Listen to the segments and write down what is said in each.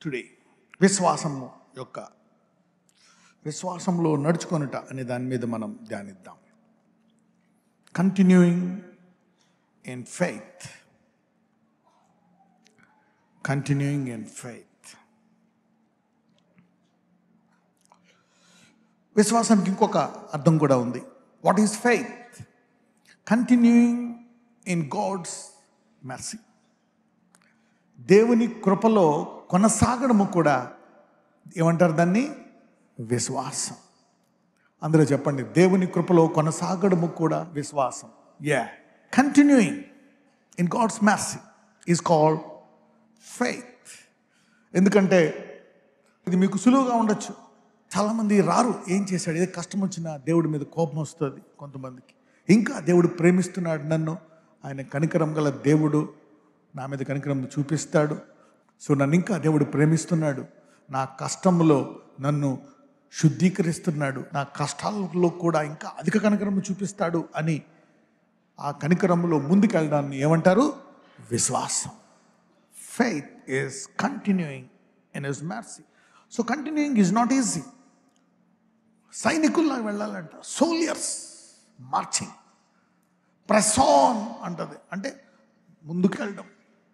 Today విశ్వాసము యొక్క విశ్వాసంలో నడుచుకొనుట అనే దాని మీద మనం ధ్యానిద్దాం continuing in faith continuing in faith విశ్వాసానికి ఇంకొక అర్థం కూడా ఉంది what is faith continuing in God's mercy దేవుని కృపలో కొనసాగడము కూడా ఏమంటారు దాన్ని విశ్వాసం అందులో చెప్పండి దేవుని కృపలో కొనసాగడము కూడా విశ్వాసం yeah continuing in God's mercy is called faith ఎందుకంటే ఇది మీకు సులువుగా ఉండొచ్చు చాలామంది రారు ఏం చేశాడు ఏదో కష్టం వచ్చినా దేవుడి మీద కోపం వస్తుంది కొంతమందికి ఇంకా దేవుడు ప్రేమిస్తున్నాడు నన్ను ఆయన కనికరం గల దేవుడు నా మీద కనికరం చూపిస్తాడు సో నన్ను ఇంకా దేవుడు ప్రేమిస్తున్నాడు నా కష్టంలో నన్ను శుద్ధీకరిస్తున్నాడు నా కష్టాలలో కూడా ఇంకా అధిక కనికరం చూపిస్తాడు అని ఆ కనికరంలో ముందుకెళ్ళడాన్ని ఏమంటారు విశ్వాసం faith is continuing in his mercy so continuing is not easy సైనికుల్లా వెళ్ళాలంట సోలియర్స్ మార్చింగ్ ప్రెసాన్ అంటది అంటే ముందుకు వెళ్ళడం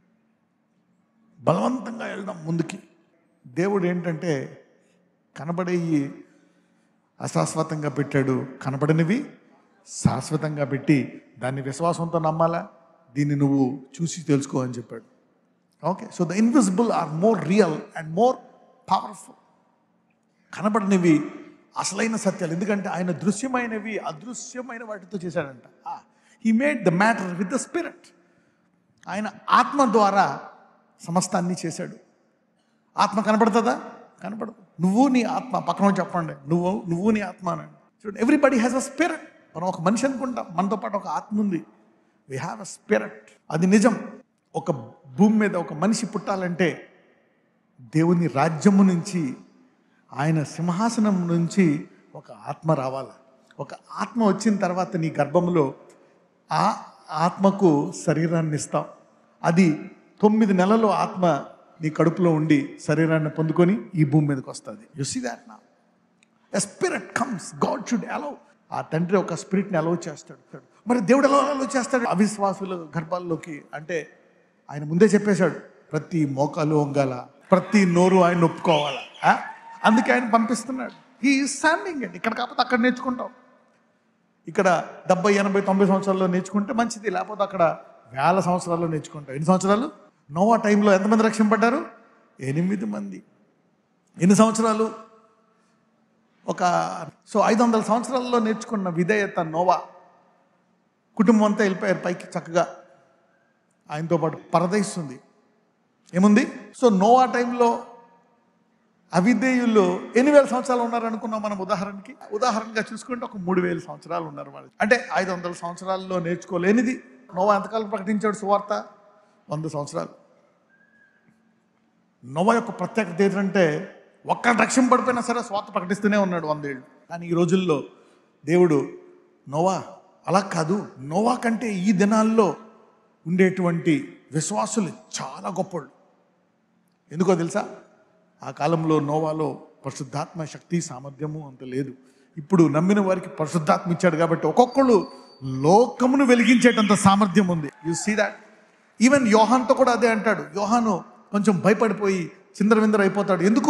బలవంతంగా వెళ్ళడం ముందుకి దేవుడు ఏంటంటే కనబడేవి అశాశ్వతంగా పెట్టాడు కనబడనివి శాశ్వతంగా పెట్టి దాన్ని విశ్వాసంతో నమ్మాలా దీన్ని నువ్వు చూసి తెలుసుకో అని చెప్పాడు okay so the invisible are more real and more powerful కనబడనివి అసలైన సత్యాలు ఎందుకంటే ఆయన దృశ్యమైనవి అదృశ్యమైన వాటితో చేశాడంట he made the matter with the spirit ఆయన ఆత్మ ద్వారా సమస్తాన్ని చేశాడు ఆత్మ కనబడుతుందా కనబడదు నువ్వు నీ ఆత్మ పక్కన చెప్పండి నువ్వు నువ్వు నీ ఆత్మ అనండి చూడండి ఎవ్రీబడి హ్యాస్ అ స్పిరిట్ మనం ఒక మనిషి అనుకుంటాం మనతో పాటు ఒక ఆత్మ ఉంది వీ హ్యావ్ అ స్పిరిట్ అది నిజం ఒక భూమి మీద ఒక మనిషి పుట్టాలంటే దేవుని రాజ్యము నుంచి ఆయన సింహాసనం నుంచి ఒక ఆత్మ రావాలి ఒక ఆత్మ వచ్చిన తర్వాత నీ గర్భంలో ఆ ఆత్మకు శరీరాన్ని ఇస్తాం అది తొమ్మిది నెలలు ఆత్మ నీ కడుపులో ఉండి శరీరాన్ని పొందుకొని ఈ భూమి మీదకి వస్తుంది యు సీ దాట్ నా a spirit comes God should allow ఆ తండ్రి ఒక స్పిరిట్ని అలౌ చేస్తాడు మరి దేవుడు ఎలా అలౌ చేస్తాడు అవిశ్వాసుల గర్భాల్లోకి అంటే ఆయన ముందే చెప్పేశాడు ప్రతి మోకాలు వంగాల ప్రతి నోరు ఆయన ఒప్పుకోవాలా ఆ? అందుకే ఆయన పంపిస్తున్నాడు ఈ స్టాండింగ్ అండి ఇక్కడ కాకపోతే అక్కడ నేర్చుకుంటాం ఇక్కడ డెబ్బై ఎనభై తొంభై సంవత్సరాల్లో నేర్చుకుంటే మంచిది లేకపోతే అక్కడ వేల సంవత్సరాల్లో నేర్చుకుంటాం ఎన్ని సంవత్సరాలు నోవా టైంలో ఎంతమంది రక్షింపడ్డారు ఎనిమిది మంది ఎన్ని సంవత్సరాలు ఒక సో ఐదు వందల సంవత్సరాల్లో నేర్చుకున్న విధేయత నోవా కుటుంబం అంతా వెళ్ళిపోయారు పైకి చక్కగా ఆయనతో పాటు పరదయిస్తుంది ఏముంది సో నోవా టైంలో అవిధేయులు ఎన్ని వేల సంవత్సరాలు ఉన్నారు అనుకున్నాం మనం ఉదాహరణకి ఉదాహరణగా చూసుకుంటే ఒక మూడు వేల సంవత్సరాలు ఉన్నారు వాళ్ళు అంటే ఐదు వందల సంవత్సరాల్లో నేర్చుకోలేనిది నోవా ఎంతకాలం ప్రకటించాడు సువార్త వంద సంవత్సరాలు నోవా యొక్క ప్రత్యేకత ఏంటంటే ఒక్క రక్షణ పడిపోయినా సరే స్వార్థ ప్రకటిస్తూనే ఉన్నాడు వందేళ్ళు కానీ ఈ రోజుల్లో దేవుడు నోవా అలా కాదు నోవా కంటే ఈ దినాల్లో ఉండేటువంటి విశ్వాసులు చాలా గొప్పళ్ళు ఎందుకో తెలుసా ఆ కాలంలో నోవాలో పరిశుద్ధాత్మ శక్తి సామర్థ్యము అంత లేదు ఇప్పుడు నమ్మిన వారికి పరిశుద్ధాత్మ ఇచ్చాడు కాబట్టి ఒక్కొక్కళ్ళు లోకమును వెలిగించేటంత సామర్థ్యం ఉంది యు సీ దాట్ ఈవెన్ యోహాన్తో కూడా అదే అంటాడు యోహాను కొంచెం భయపడిపోయి చిందరవిందర అయిపోతాడు ఎందుకు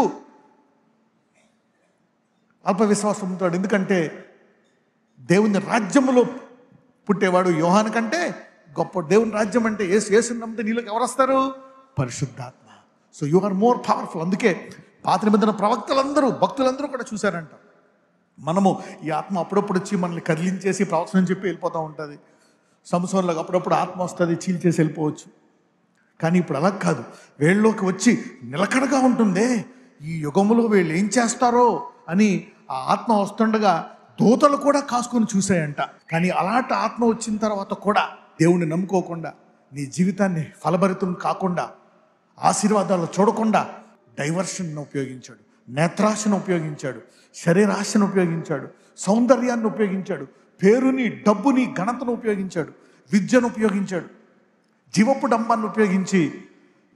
అల్ప విశ్వాసం ఉంటాడు ఎందుకంటే దేవుని రాజ్యములో పుట్టేవాడు యోహాను కంటే గొప్ప దేవుని రాజ్యం అంటే ఏసు ఏసు నమ్మితే నీళ్ళకి ఎవరు వస్తారు పరిశుద్ధాత్మ so you are more powerful అందుకే పాత నిబంధన ప్రవక్తలందరూ భక్తులందరూ కూడా చూశారంట మనము ఈ ఆత్మ అప్పుడప్పుడు వచ్చి మనల్ని కదిలించేసి ప్రవచనం చెప్పి వెళ్ళిపోతూ ఉంటుంది సంవత్సరంలో అప్పుడప్పుడు ఆత్మ వస్తుంది చీల్చేసి వెళ్ళిపోవచ్చు కానీ ఇప్పుడు అలా కాదు వీళ్ళలోకి వచ్చి నిలకడగా ఉంటుందే ఈ యుగంలో వీళ్ళు ఏం చేస్తారో అని ఆ ఆత్మ వస్తుండగా దూతలు కూడా కాసుకొని చూసాయంట కానీ అలాంటి ఆత్మ వచ్చిన తర్వాత కూడా దేవుణ్ణి నమ్ముకోకుండా నీ జీవితాన్ని ఫలభరితం కాకుండా ఆశీర్వాదాలు చూడకుండా డైవర్షన్ను ఉపయోగించాడు నేత్రాశను ఉపయోగించాడు శరీరాశను ఉపయోగించాడు సౌందర్యాన్ని ఉపయోగించాడు పేరుని డబ్బుని ఘనతను ఉపయోగించాడు విద్యను ఉపయోగించాడు జీవపు డంబాన్ని ఉపయోగించి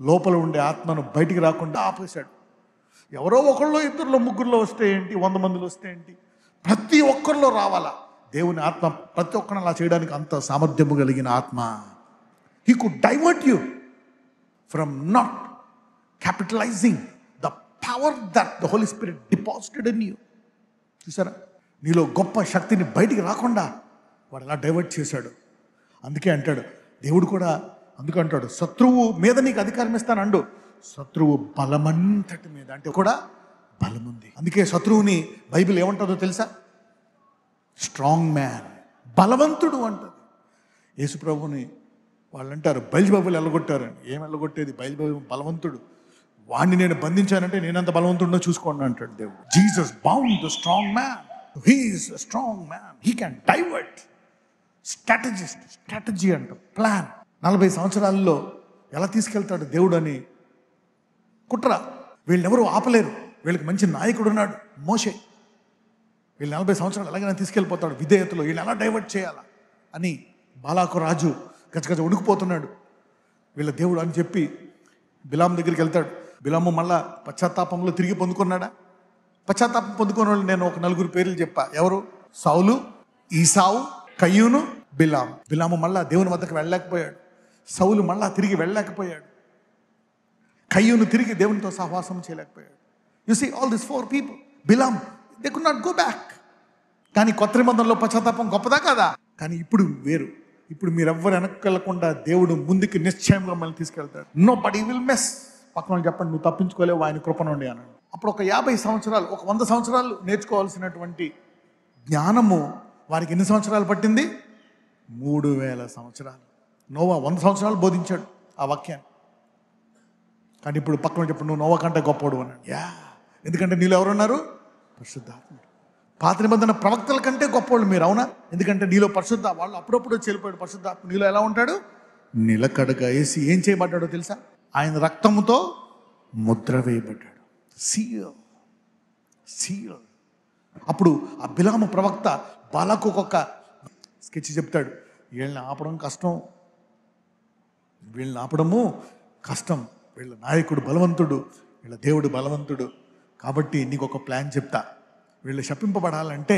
లోపల ఉండే ఆత్మను బయటికి రాకుండా ఆపేశాడు ఎవరో ఒకళ్ళో ఇద్దరులో ముగ్గురులో వస్తే ఏంటి వంద మందిలో వస్తే ఏంటి ప్రతి ఒక్కరిలో రావాలా దేవుని ఆత్మ ప్రతి ఒక్కరిని అలా చేయడానికి అంత సామర్థ్యము కలిగిన ఆత్మ he could divert you from not capitalising the power that the holy spirit deposited in you చూసారా నీలో గొప్ప శక్తిని బయటికి రాకుండా వాడు అలా డైవర్ట్ చేశాడు అందుకే అంటాడు దేవుడు కూడా అందుకే అంటాడు శత్రువు మీద నీకు అధికారం ఇస్తాను అండు శత్రువు బలమంతటి మీద అంటే కూడా బలం ఉంది అందుకే శత్రువుని బైబిల్ ఏమంటుందో తెలుసా స్ట్రాంగ్ మ్యాన్ బలవంతుడు అంటది యేసుప్రభుని వాళ్ళు అంటారు బయలుబాబులు ఎల్లగొట్టారని ఏం ఎల్లగొట్టేది బయలుబాబు బలవంతుడు వాడిని నేను బంధించానంటే నేనంత బలవంతుడినో చూసుకోండి అంటాడు దేవుడు Jesus bound the strong man he is strong man he can divert strategist strategy అంట ప్లాన్ నలభై సంవత్సరాల్లో ఎలా తీసుకెళ్తాడు దేవుడు అని కుట్ర వీళ్ళెవరూ ఆపలేరు వీళ్ళకి మంచి నాయకుడు ఉన్నాడు మోషే వీళ్ళు నలభై సంవత్సరాలు ఎలాగైనా తీసుకెళ్ళిపోతాడు విధేయతలో వీళ్ళు ఎలా డైవర్ట్ చేయాలా అని బాలాకు రాజు గజగజ ఉడికిపోతున్నాడు వీళ్ళ దేవుడు అని చెప్పి బిలాం దగ్గరికి వెళ్తాడు బిలాము మళ్ళా పశ్చాత్తాపంలో తిరిగి పొందుకున్నాడా పశ్చాత్తాపం పొందుకున్న వాళ్ళు నేను ఒక నలుగురు పేర్లు చెప్పా ఎవరు సౌలు ఈసావు కయ్యూను బిలాం బిలాము మళ్ళా దేవుని వద్దకు వెళ్ళలేకపోయాడు సౌలు మళ్ళా తిరిగి వెళ్ళలేకపోయాడు కయ్యూను తిరిగి దేవునితో సహవాసం చేయలేకపోయాడు you see all this four people Balaam they could not go back కానీ కొత్త నిబంధనలో పశ్చాత్తాపం గొప్పదా కదా కానీ ఇప్పుడు వేరు ఇప్పుడు మీరెవ్వరు వెనక్కెళ్లకుండా దేవుడు ముందుకు నిశ్చయంగా మనల్ని తీసుకెళ్తాడు నో బడీ విల్ మెస్ పక్కన వాళ్ళకి చెప్పండి నువ్వు తప్పించుకోలేవు ఆయన కృప నుండి అన్నాడు అప్పుడు ఒక యాభై సంవత్సరాలు ఒక వంద సంవత్సరాలు నేర్చుకోవాల్సినటువంటి జ్ఞానము వారికి ఎన్ని సంవత్సరాలు పట్టింది మూడు వేల సంవత్సరాలు నోవా వంద సంవత్సరాలు బోధించాడు ఆ వాక్యాన్ని కానీ ఇప్పుడు పక్కన చెప్పండి నువ్వు నోవా కంటే గొప్పవాడు అన్నాడు యా ఎందుకంటే నీళ్ళు ఎవరున్నారు పరిశుద్ధాత్ముడు పాత నిబంధన ప్రవక్తల కంటే గొప్పవాళ్ళు మీరు అవునా ఎందుకంటే నీలో పరిశుద్ధ వాళ్ళు అప్పుడప్పుడు వచ్చి వెళ్ళిపోయాడు పరిశుద్ధాత్మ నీలో ఎలా ఉంటాడు నిలకడగా వేసి ఏం చేయబడ్డాడో తెలుసా ఆయన రక్తముతో ముద్ర వేయబడ్డాడు సీల్ సీల్ అప్పుడు ఆ బిలాము ప్రవక్త బాలకు ఒక స్కెచ్ చెప్తాడు వీళ్ళని ఆపడం కష్టం వీళ్ళని ఆపడము కష్టం వీళ్ళ నాయకుడు బలవంతుడు వీళ్ళ దేవుడు బలవంతుడు కాబట్టి నీకు ఒక ప్లాన్ చెప్తా వీళ్ళు శపింపబడాలంటే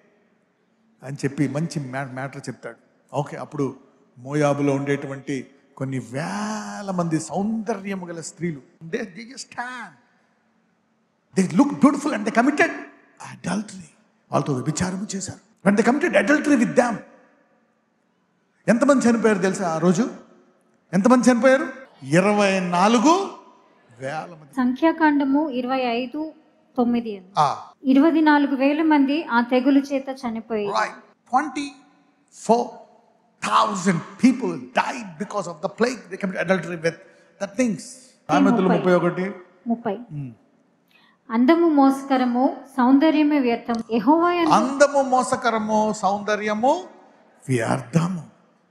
అని చెప్పి మంచి మ్యా మ్యాటర్ చెప్తాడు ఓకే అప్పుడు మోయాబులో ఉండేటువంటి కొన్ని వేల మంది సౌందర్యము గల స్త్రీలు they they just stand they look beautiful and they committed adultery వాళ్ళతో వ్యభిచారం చేశారు and they committed adultery with them ఎంతమంది చనిపోయారు తెలుసా ఆ రోజు ఎంతమంది చనిపోయారు ఇరవై నాలుగు వేల మంది సంఖ్యాకాండము ఇరవై ఐదు తొమ్మిది అని. ఆ ఇరవై నాలుగు వేల మంది ఆ తెగులు చేత చనిపోయి right 24,000 people died because of the plague they committed adultery with the things సామెతలు ముప్పై ఒకటి ముప్పై అందము మోసకరము సౌందర్యమే వ్యర్థం యెహోవా యందు అందము మోసకరము సౌందర్యము వ్యర్థము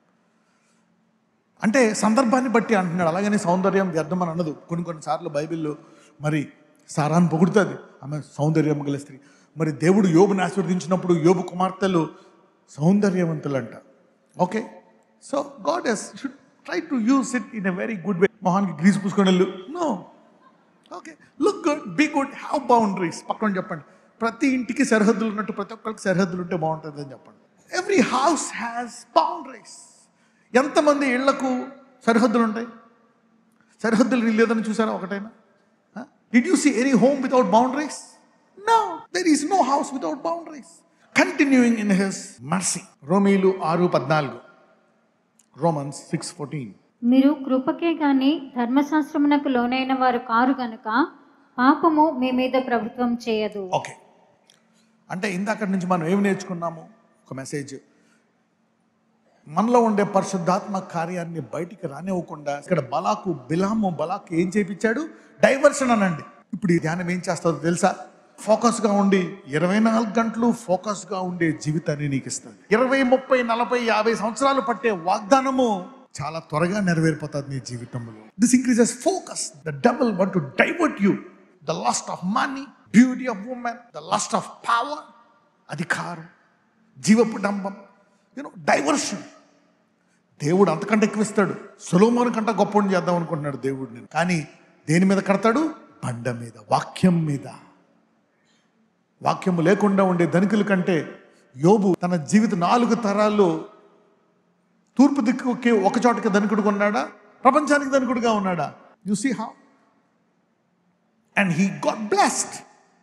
అంటే సందర్భాన్ని బట్టి అంటున్నాడు అలాగని సౌందర్యం వ్యర్థం అని అనదు కొన్ని కొన్నిసార్లు బైబిల్లో మరి సారాన్ని పొగుడుతుంది ఆమె సౌందర్యం గల స్త్రీ మరి దేవుడు యోబుని ఆశీర్వదించినప్పుడు యోబు కుమార్తెలు సౌందర్యవంతులంట okay so God is should try to use it in a very good way మొహానికి గ్రీస్ పూసుకొని వెళ్ళు no okay look good be good have boundaries పక్కన చెప్పండి ప్రతి ఇంటికి సరిహద్దులు ఉన్నట్టు ప్రతి ఒక్కరికి సరిహద్దులు ఉంటే బాగుంటుంది అని చెప్పండి ఎవ్రీ హౌస్ హ్యాస్ బౌండరీస్ ఎంతమంది ఇళ్లకు సరిహద్దులు ఉంటాయి సరిహద్దులు లేదని చూసారా ఒకటైనా did you see any home without boundaries no there is no house without boundaries continuing in his mercy రోమీలు ఆరు పద్నాలుగు రోమన్స్ సిక్స్ ఫోర్టీన్ మీరు కృపకే గాని ధర్మశాస్త్రమునకు లోనైన వారు కారు గనుక పాపము మీ మీద ప్రభుత్వం చేయదు ఓకే అంటే ఇందాక నుంచి మనం ఏమి నేర్చుకున్నాము ఒక మెసేజ్ మనలో ఉండే పరిశుద్ధాత్మ కార్యాన్ని బయటికి రానివ్వకుండా ఇక్కడ బలాకు బిలాము బలాకు ఏం చేపించాడు డైవర్షన్ అనండి ఇప్పుడు ఈ ధ్యానం ఏం చేస్తుందో తెలుసా ఫోకస్గా ఉండి ఇరవై నాలుగు గంటలు ఫోకస్గా ఉండే జీవితాన్ని నీకు ఇస్తుంది ఇరవై ముప్పై నలభై యాభై సంవత్సరాలు పట్టే వాగ్దానము చాలా త్వరగా నెరవేరిపోతుంది నీ జీవితంలో this increases focus the double one to divert you the lust of money beauty of women the lust of power అధికారం జీవపు డంబం యూనో డైవర్షన్ దేవుడు అంతకంటే ఎక్కువ ఇస్తాడు సులోమోని కంటే గొప్పని చేద్దాం అనుకుంటున్నాడు దేవుడు నేను కానీ దేని మీద కడతాడు బండ మీద వాక్యం మీద వాక్యము లేకుండా ఉండే ధనికుల కంటే యోబు తన జీవిత నాలుగు తరాల్లో తూర్పు దిక్కుకి ఒక చోటకి ధనికుడుగా ఉన్నాడా ప్రపంచానికి ధనికుడుగా ఉన్నాడా you see how and he got blessed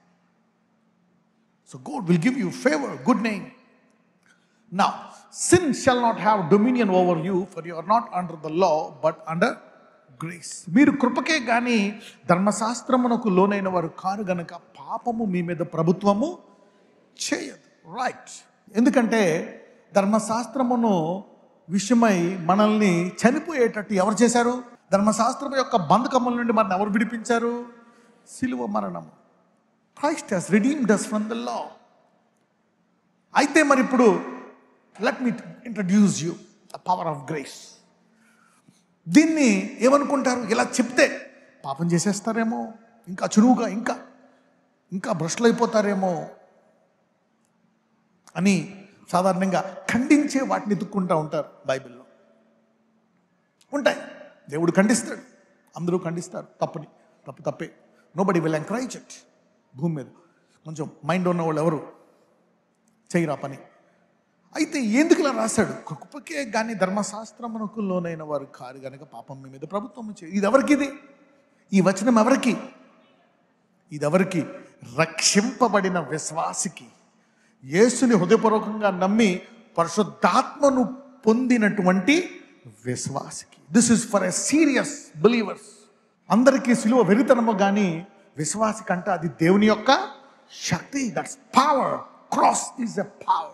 so God will give you favour good name Now, sin shall not have dominion over you, for you are not under the law, but under grace. మీరు కృపకే కానీ ధర్మశాస్త్రమునకు లోనైన వారు car గనక పాపము మీ మీద ప్రభుత్వము చేయదు right ఎందుకంటే ధర్మశాస్త్రమును విషయమై మనల్ని చనిపోయేటట్టు ఎవరు చేశారు ధర్మశాస్త్రం యొక్క బంధకముల నుండి మనల్ని ఎవరు విడిపించారు సిలువ మరణము Christ he's redeemed us from the law అయితే మరి ఇప్పుడు let me introduce you the power of grace దీన్ని ఏమనుకుంటారు ఇలా చెప్తే పాపం చేసేస్తారేమో ఇంకా చురువుగా ఇంకా ఇంకా భ్రష్లు అయిపోతారేమో అని సాధారణంగా ఖండించే వాటిని ఎత్తుక్కుంటూ ఉంటారు బైబిల్లో ఉంటాయి దేవుడు ఖండిస్తాడు అందరూ ఖండిస్తారు తప్పుని తప్పు తప్పే నో బడి విల్ ఎంకరేజ్ ఇట్ భూమి మీద కొంచెం మైండ్ ఉన్న వాళ్ళు ఎవరు చేయరా పని అయితే ఎందుకు ఇలా రాశాడు కృపకే కానీ ధర్మశాస్త్రమునకు లోనైన వారు కారు గనక పాపం మీ మీద ప్రభుత్వం చే- ఇది ఎవరికి ఇది ఈ వచనం ఎవరికి ఇది ఎవరికి రక్షింపబడిన విశ్వాసికి యేసుని హృదయపూర్వకంగా నమ్మి పరిశుద్ధాత్మను పొందినటువంటి విశ్వాసికి this is for a serious believers అందరికీ సిలువ వెరితనము కానీ విశ్వాసి కంటే అది దేవుని యొక్క శక్తి that's power cross is a power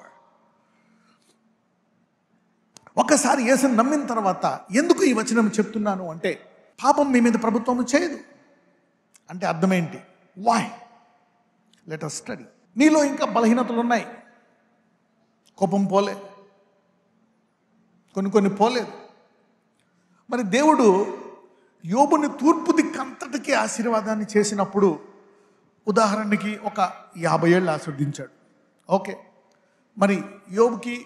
ఒకసారి యేసుని నమ్మిన తర్వాత ఎందుకు ఈ వచనం చెప్తున్నాను అంటే పాపం మీ మీద ప్రభుత్వం చేయదు అంటే అర్థం ఏంటి వాయ్ లెట్ అస్ స్టడీ నీలో ఇంకా బలహీనతలు ఉన్నాయి కోపం పోలే కొన్ని కొన్ని పోలేదు మరి దేవుడు యోబుని తూర్పు దిక్కంతటికి ఆశీర్వాదాన్ని చేసినప్పుడు ఉదాహరణకి ఒక యాభై ఏళ్ళు ఆస్వాదించాడు ఓకే మరి యోబుకి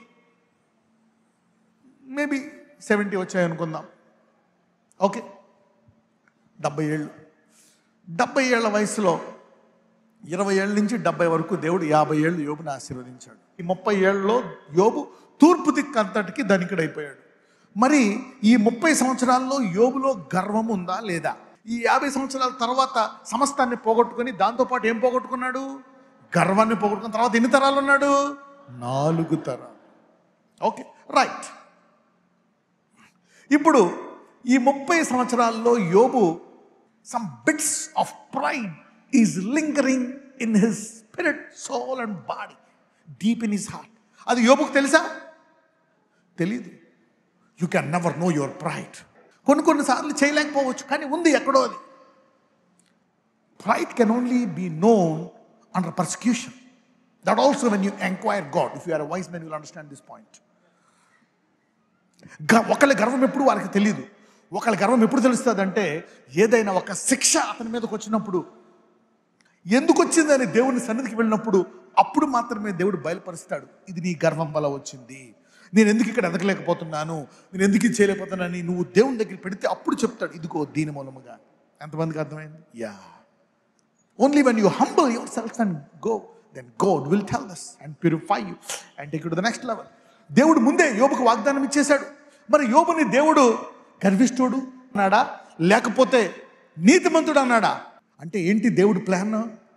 మేబీ సెవెంటీ వచ్చాయనుకుందాం ఓకే డెబ్బై ఏళ్ళు డెబ్బై ఏళ్ళ వయసులో ఇరవై ఏళ్ళ నుంచి డెబ్బై వరకు దేవుడు యాభై ఏళ్ళు యోబుని ఆశీర్వదించాడు ఈ ముప్పై ఏళ్ళలో యోబు తూర్పు దిక్కంతటికి ధనికుడైపోయాడు మరి ఈ ముప్పై సంవత్సరాల్లో యోబులో గర్వం ఉందా లేదా ఈ యాభై సంవత్సరాల తర్వాత సమస్తాన్ని పోగొట్టుకొని దాంతోపాటు ఏం పోగొట్టుకున్నాడు గర్వాన్ని పోగొట్టుకున్న తర్వాత ఎన్ని తరాలు ఉన్నాడు నాలుగు తరాలు ఓకే రైట్ ఇప్పుడు ఈ ముప్పై సంవత్సరాల్లో యోబు some bits of pride is lingering in his spirit soul and body deep in his heart అది యోబుకు తెలుసా తెలీదు you can never know your pride కొన్ని కొన్నిసార్లు చేయలేకపోవచ్చు కానీ ఉంది ఎక్కడో అది pride can only be known under persecution that also when you enquire God if you are wise men will understand this point గ- ఒకళ్ళ గర్వం ఎప్పుడు వారికి తెలియదు ఒకళ్ళ గర్వం ఎప్పుడు తెలుస్తుందంటే ఏదైనా ఒక శిక్ష అతని మీదకి వచ్చినప్పుడు ఎందుకు వచ్చిందని దేవుని సన్నిధికి వెళ్ళినప్పుడు అప్పుడు మాత్రమే దేవుడు బయలుపరుస్తాడు ఇది నీ గర్వం వల్ల వచ్చింది నేను ఎందుకు ఇక్కడ ఎదగలేకపోతున్నాను నేను ఎందుకు ఇది చేయలేకపోతున్నాను నువ్వు దేవుని దగ్గర పెడితే అప్పుడు చెప్తాడు ఇదిగో దీని మూలముగా ఎంతమందికి అర్థమైంది yeah only when you humble yourself and go then God will tell us and purify you and take to the next level దేవుడు ముందే యోబుకు వాగ్దానం ఇచ్చేశాడు మరి యోబుని దేవుడు గర్విష్ఠుడు అన్నాడా లేకపోతే నీతిమంతుడు అన్నాడా అంటే ఏంటి దేవుడి ప్లాన్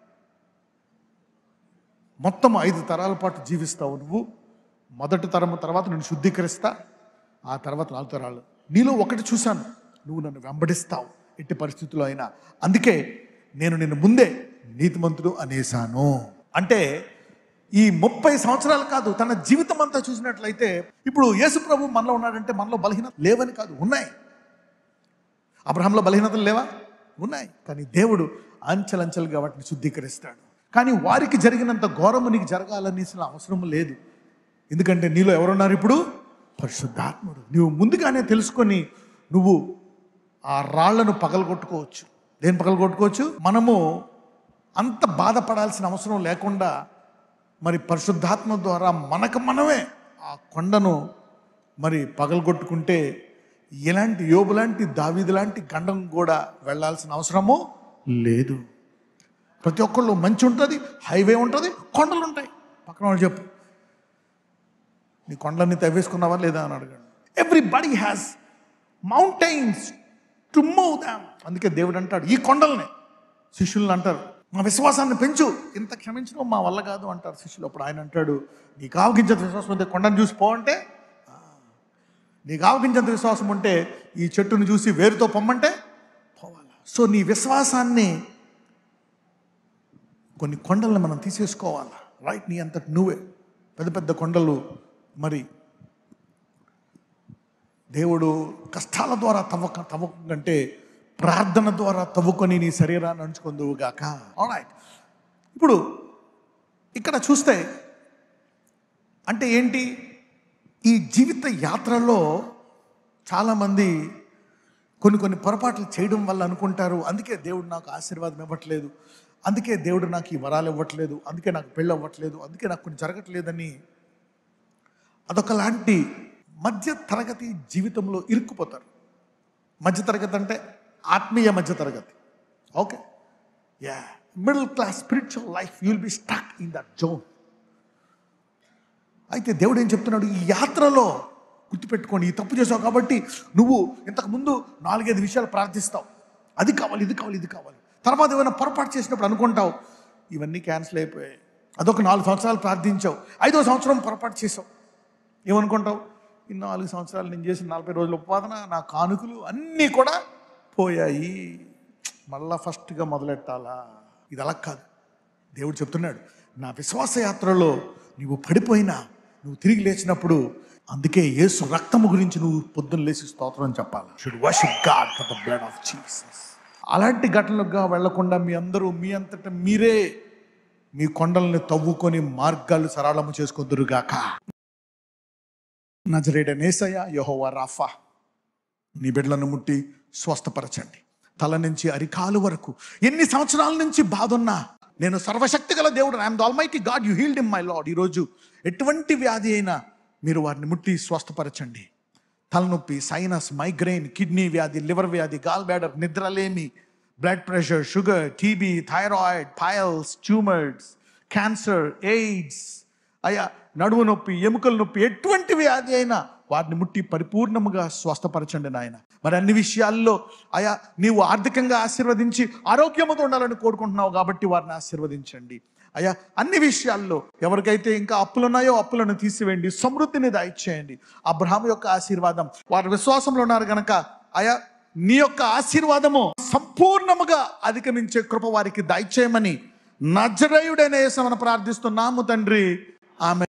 మొత్తం ఐదు తరాల పాటు జీవిస్తావు నువ్వు మొదటి తరము తర్వాత నేను శుద్ధీకరిస్తా ఆ తర్వాత నాలుగు తరాలు నీలో ఒకటి చూశాను నువ్వు నన్ను వెంబడిస్తావు ఎట్టి పరిస్థితుల్లో అయినా అందుకే నేను నిన్ను ముందే నీతిమంతుడు అనేశాను అంటే ఈ ముప్పై సంవత్సరాలు కాదు తన జీవితం అంతా చూసినట్లయితే ఇప్పుడు యేసు ప్రభు మనలో ఉన్నాడంటే మనలో బలహీనత లేవని కాదు ఉన్నాయి అబ్రహంలో బలహీనతలు లేవా ఉన్నాయి కానీ దేవుడు అంచెలంచెలుగా వాటిని శుద్ధీకరిస్తాడు కానీ వారికి జరిగినంత ఘోరము నీకు జరగాలనేసిన అవసరం లేదు ఎందుకంటే నీలో ఎవరున్నారు ఇప్పుడు పరిశుద్ధాత్ముడు నువ్వు ముందుగానే తెలుసుకొని నువ్వు ఆ రాళ్లను పగలగొట్టుకోవచ్చు దేని పగలగొట్టుకోవచ్చు మనము అంత బాధపడాల్సిన అవసరం లేకుండా మరి పరిశుద్ధాత్మ ద్వారా మనకు మనమే ఆ కొండను మరి పగలగొట్టుకుంటే ఇలాంటి యోబు లాంటి దావీదు లాంటి గండం కూడా వెళ్ళాల్సిన అవసరము లేదు ప్రతి ఒక్కళ్ళు మంచి ఉంటుంది హైవే ఉంటుంది కొండలు ఉంటాయి పక్కన వాళ్ళు చెప్పు నీ కొండలన్నీ తవ్వేసుకున్నావా లేదా అని అడగండి everybody has mountains to move them అందుకే దేవుడు అంటాడు ఈ కొండల్ని శిష్యుల్ని అంటారు మా విశ్వాసాన్ని పెంచు ఇంత క్షమించడం మా వల్ల కాదు అంటారు శిష్యులు అప్పుడు ఆయన అంటాడు నీకు ఆవగించేంత విశ్వాసం ఉంటే కొండను చూసి పో అంటే "ఆ." నీకు ఆవగించేంత విశ్వాసం ఉంటే ఈ చెట్టును చూసి వేరుతో పొమ్మంటే పోవాలా సో నీ విశ్వాసాన్ని కొన్ని కొండల్ని మనం తీసేసుకోవాలి రైట్ నీ అంతటి నువ్వే పెద్ద పెద్ద కొండలు మరి దేవుడు కష్టాల ద్వారా తవ్వక తవ్వక కంటే ప్రార్థన ద్వారా తవ్వుకొని నీ శరీరాన్ని అంచుకుందువుగాక రైట్ ఇప్పుడు ఇక్కడ చూస్తే అంటే ఏంటి ఈ జీవిత యాత్రలో చాలామంది కొన్ని కొన్ని పొరపాట్లు చేయడం వల్ల అనుకుంటారు అందుకే దేవుడు నాకు ఆశీర్వాదం ఇవ్వట్లేదు అందుకే దేవుడు నాకు ఈ వరాలు ఇవ్వట్లేదు అందుకే నాకు పెళ్ళి అవ్వట్లేదు అందుకే నాకు కొన్ని జరగట్లేదని అదొకలాంటి మధ్య తరగతి జీవితంలో ఇరుక్కుపోతారు మధ్య తరగతి అంటే ఆత్మీయ మధ్య తరగతి okay yeah middle class spiritual life you'll be stuck in that zone అయితే దేవుడు ఏం చెప్తున్నాడు ఈ యాత్రలో గుర్తుపెట్టుకోండి ఈ తప్పు చేసావు కాబట్టి నువ్వు ఇంతకుముందు నాలుగైదు విషయాలు ప్రార్థిస్తావు అది కావాలి ఇది కావాలి ఇది కావాలి తర్వాత ఏమైనా పొరపాటు చేసినప్పుడు అనుకుంటావు ఇవన్నీ క్యాన్సిల్ అయిపోయాయి అదొక నాలుగు సంవత్సరాలు ప్రార్థించావు ఐదో సంవత్సరం పొరపాటు చేసావు ఏమనుకుంటావు ఈ నాలుగు సంవత్సరాలు నేను చేసిన నలభై రోజుల ఉపాదన నా కానుకలు అన్నీ కూడా పోయాయి మళ్ళా ఫస్ట్గా మొదలెట్టాలా ఇది అలా కాదు దేవుడు చెప్తున్నాడు నా విశ్వాస యాత్రలో నువ్వు పడిపోయినా నువ్వు తిరిగి లేచినప్పుడు అందుకే యేసు రక్తము గురించి నువ్వు పొద్దున్న లేచి స్తోత్రం చెప్పాలి should worship God for the blood of Jesus అలాంటి ఘటనలుగా వెళ్లకుండా మీ అందరూ మీ అంతటా మీరే మీ కొండల్ని తవ్వుకొని మార్గాలు సరళము చేసుకుందరుగాక నజరేడనేసయ్య యహోవా రాఫా నీ బిడ్డలను ముట్టి స్వస్థపరచండి తల నుంచి అరికాలు వరకు ఎన్ని సంవత్సరాల నుంచి బాధ ఉన్నా నేను సర్వశక్తి గల దేవుడు I'm the almighty God you healed in my Lord ఈరోజు ఎటువంటి వ్యాధి అయినా మీరు వారిని ముట్టి స్వస్థపరచండి తలనొప్పి సైనస్ మైగ్రెయిన్ కిడ్నీ వ్యాధి లివర్ వ్యాధి గాల్ బ్యాడర్ నిద్రలేమి blood pressure sugar TB thyroid piles tumours cancer AIDS అయ్యా నడుము నొప్పి ఎముకల నొప్పి ఎటువంటి వ్యాధి అయినా వారిని ముట్టి పరిపూర్ణముగా స్వస్థపరచండి నాయన మరి అన్ని విషయాల్లో అయా నీవు ఆర్థికంగా ఆశీర్వదించి ఆరోగ్యముతో ఉండాలని కోరుకుంటున్నావు కాబట్టి వారిని ఆశీర్వదించండి అయ్యా అన్ని విషయాల్లో ఎవరికైతే ఇంకా అప్పులు ఉన్నాయో అప్పులను తీసివేయండి సమృద్ధిని దయచేయండి అబ్రహాం యొక్క ఆశీర్వాదం వారి విశ్వాసంలో ఉన్నారు గనక అయా నీ యొక్క ఆశీర్వాదము సంపూర్ణముగా అధిగమించే కృప వారికి దయచేయమని నజరయుడనే మనం ప్రార్థిస్తున్నాము తండ్రి ఆమె